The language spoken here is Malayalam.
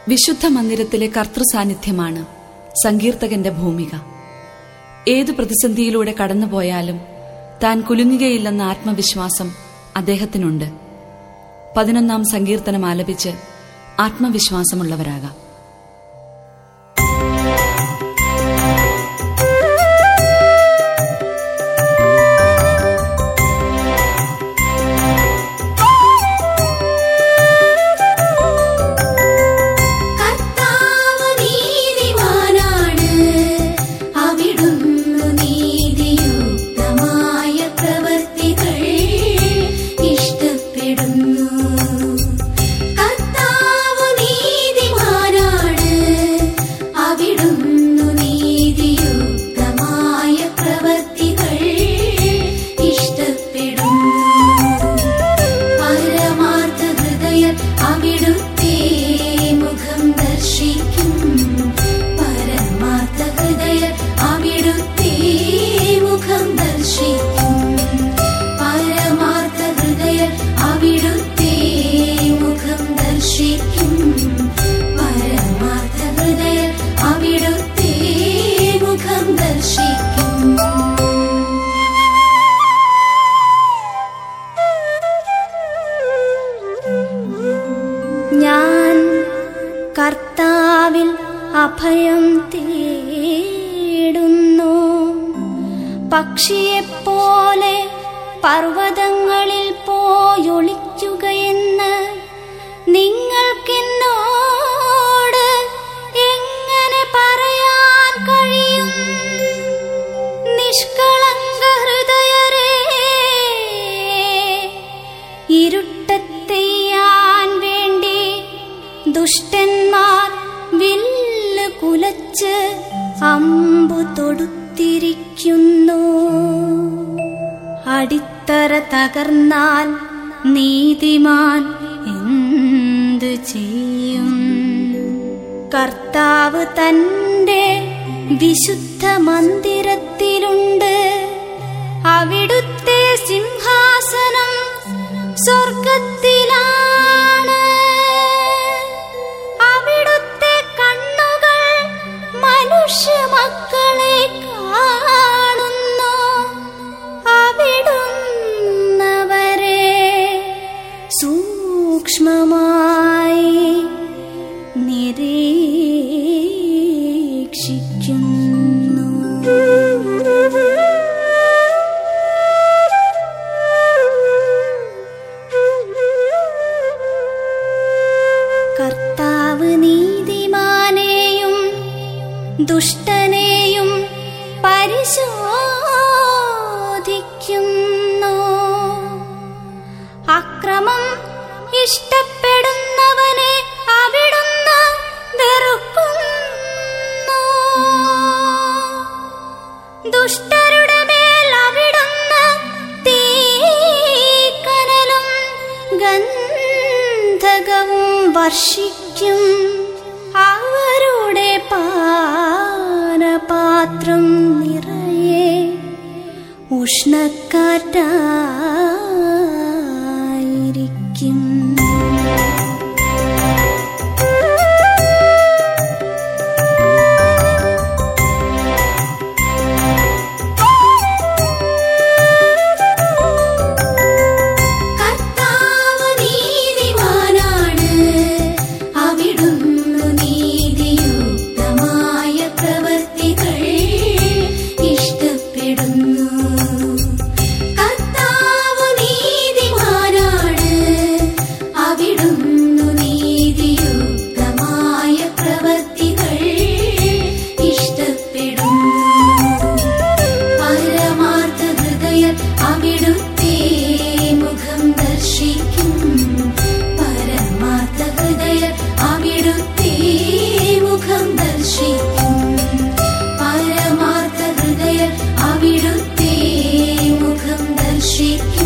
വിശുദ്ധ മന്ദിരത്തിലെ കർത്തൃ സാന്നിധ്യമാണ് സങ്കീർത്തകന്റെ ഭൂമിക ഏതു പ്രതിസന്ധിയിലൂടെ കടന്നുപോയാലും താൻ കുലുങ്ങുകയില്ലെന്ന ആത്മവിശ്വാസം അദ്ദേഹത്തിനുണ്ട് പതിനൊന്നാം സങ്കീർത്തനം ആലപിച്ച് ആത്മവിശ്വാസമുള്ളവരാകാം കർത്താവ് നീതിമാനാണ് അവിടുന്നു നീതിയുക്തമായ പ്രവർത്തികൾ ഇഷ്ടപ്പെടുന്നു കർത്താവ് നീതിമാനാണ് അവിടുന്നു നീതിയുക്തമായ പ്രവർത്തികൾ ഇഷ്ടപ്പെടുന്നു പരമാർത്ഥ ഹൃദയർ അവിടുത്തെ മുഖം ദർശിക്കും പരമാർത്ഥ ഹൃദയർ അവിടുത്തെ മുഖം ദർശിക്കും പരമാർത്ഥ ഹൃദയർ അവിടുത്തെ മുഖം ദർശിക്കും പരമാർത്ഥ ഹൃദയർ അവിടുത്തെ മുഖം ദർശിക്കും ഞാൻ കർത്താവിൽ അഭയം തേടുന്നു പക്ഷിയെപ്പോലെ പർവ്വതങ്ങളിൽ പോയൊളിക്കുകയെന്ന് നിങ്ങൾക്കെന്നോട് എങ്ങനെ പറയാൻ കഴിയും നിഷ്കളങ്ക ഹൃദയരേ ഇരുട്ടത്തെയ്യാൻ വേണ്ടി ദുഷ്ടന്മാർ വില്ല് കുലച്ച് അമ്പു തൊടുത്തിരിക്കുന്നു അടിത്തറ തകർന്നാൽ നീതിമാൻ എന്തു ചെയ്യും കർത്താവ് തന്റെ വിശുദ്ധ മന്ദിരത്തിലുണ്ട് അവിടുത്തെ സിംഹാസനം സ്വർഗത്തിലാണ് അവിടുത്തെ കണ്ണുകൾ മനുഷ്യ മക്കളെ കാണുന്നു അവിടുന്നവരെ സൂക്ഷ്മമായി നിരീക്ഷിക്കുന്നു കർത്താവ് നീതിമാനെയും ദുഷ്ടനെയും പരിശോധിക്കുന്നു അക്രമം ഇഷ്ടപ്പെടുന്നവനെ അവിടുന്ന് വെറുക്കുന്നു ദുഷ്ടരുടെ മേൽ അവിടുന്ന് തീക്കനലും ഗന്ധകവും വർഷിക്കും അവരുടെ പാനപാത്രം നിറയെ ഉഷ്ണക്കാറ്റായിരിക്കും കർത്താവ് നീതിമാനാണ് അവിടുന്നു നീതിയുക്തമായ പ്രവർത്തികൾ ഇഷ്ടപ്പെടുന്നു കർത്താവ് നീതിമാനാണ് അവിടുന്നു നീതിയുക്തമായ പ്രവർത്തികൾ ഇഷ്ടപ്പെടുന്നു പരമാർത്ഥ ഹൃദയർ അവിടുത്തെ മുഖം ദർശിക്കും പരമാർത്ഥ ഹൃദയർ അവിടുത്തെ മുഖം ദർശിക്കും പരമാർത്ഥ ഹൃദയർ അവിടുത്തെ മുഖം ദർശിക്കും